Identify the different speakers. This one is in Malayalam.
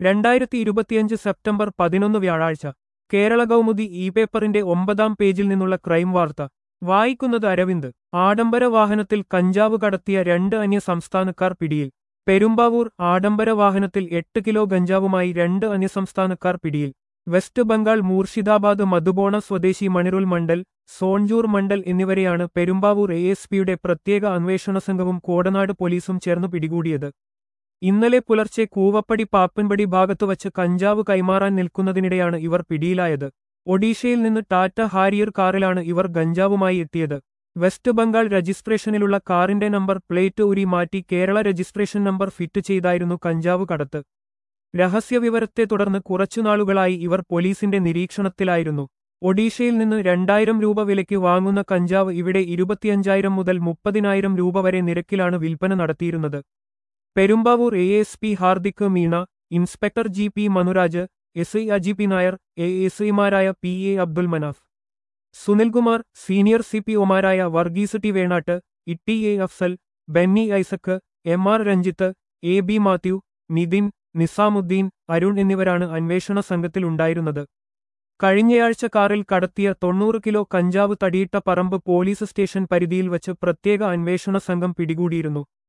Speaker 1: രണ്ടായിരത്തി ഇരുപത്തിയഞ്ച് സെപ്റ്റംബർ പതിനൊന്ന് വ്യാഴാഴ്ച കേരള കൗമുദി ഇ പേപ്പറിന്റെ ഒമ്പതാം പേജിൽ നിന്നുള്ള ക്രൈം വാർത്ത വായിക്കുന്നത് അരവിന്ദ് ആഡംബര വാഹനത്തിൽ കഞ്ചാവ് കടത്തിയ രണ്ട് അന്യ സംസ്ഥാനക്കാർ പിടിയിൽ പെരുമ്പാവൂർ ആഡംബര വാഹനത്തിൽ എട്ട് കിലോ ഗഞ്ചാവുമായി രണ്ട് അന്യസംസ്ഥാനക്കാർ പിടിയിൽ വെസ്റ്റ് ബംഗാൾ മൂർഷിദാബാദ് മധുബോണ സ്വദേശി മണിറുൽ മണ്ഡൽ സോൺജൂർ മണ്ഡൽ എന്നിവരെയാണ് പെരുമ്പാവൂർ എ എസ് പിയുടെ പ്രത്യേക അന്വേഷണ സംഘവും കോടനാട് പോലീസും ചേർന്ന് പിടികൂടിയത് ഇന്നലെ പുലർച്ചെ കൂവപ്പടി പാപ്പൻപടി ഭാഗത്തുവച്ച് കഞ്ചാവ് കൈമാറാൻ നിൽക്കുന്നതിനിടെയാണ് ഇവർ പിടിയിലായത് ഒഡീഷയിൽ നിന്ന് ടാറ്റ ഹാരിയർ കാറിലാണ് ഇവർ ഗഞ്ചാവുമായി എത്തിയത് വെസ്റ്റ് ബംഗാൾ രജിസ്ട്രേഷനിലുള്ള കാറിന്റെ നമ്പർ പ്ലേറ്റ് ഉരി മാറ്റി കേരള രജിസ്ട്രേഷൻ നമ്പർ ഫിറ്റ് ചെയ്തായിരുന്നു കഞ്ചാവ് കടത്ത് രഹസ്യവിവരത്തെ തുടർന്ന് കുറച്ചുനാളുകളായി ഇവർ പോലീസിന്റെ നിരീക്ഷണത്തിലായിരുന്നു ഒഡീഷയിൽ നിന്ന് രണ്ടായിരം രൂപ വിലയ്ക്ക് വാങ്ങുന്ന കഞ്ചാവ് ഇവിടെ ഇരുപത്തിയഞ്ചായിരം മുതൽ മുപ്പതിനായിരം രൂപ വരെ നിരക്കിലാണ് വിൽപ്പന നടത്തിയിരുന്നത് Perumbavoor A S P Hardik Meena inspector G P Manuraj S I Aji P Nair A S ഐമാരായ P A Abdul Manaf Sunilkumar senior C P ഒമാരായ Varghese T Venatt Itty A Afsal Benny Isaac M R Ranjith A B Mathew Nithin Nizamudheen Arun എന്നിവരാണ് അന്വേഷണ സംഘത്തിലുണ്ടായിരുന്നത് കഴിഞ്ഞയാഴ്ച കാറിൽ കടത്തിയ തൊണ്ണൂറ് കിലോ കഞ്ചാവ് തടിയിട്ട പറമ്പ് പോലീസ് സ്റ്റേഷൻ പരിധിയിൽ വച്ച് പ്രത്യേക അന്വേഷണ സംഘം പിടികൂടിയിരുന്നു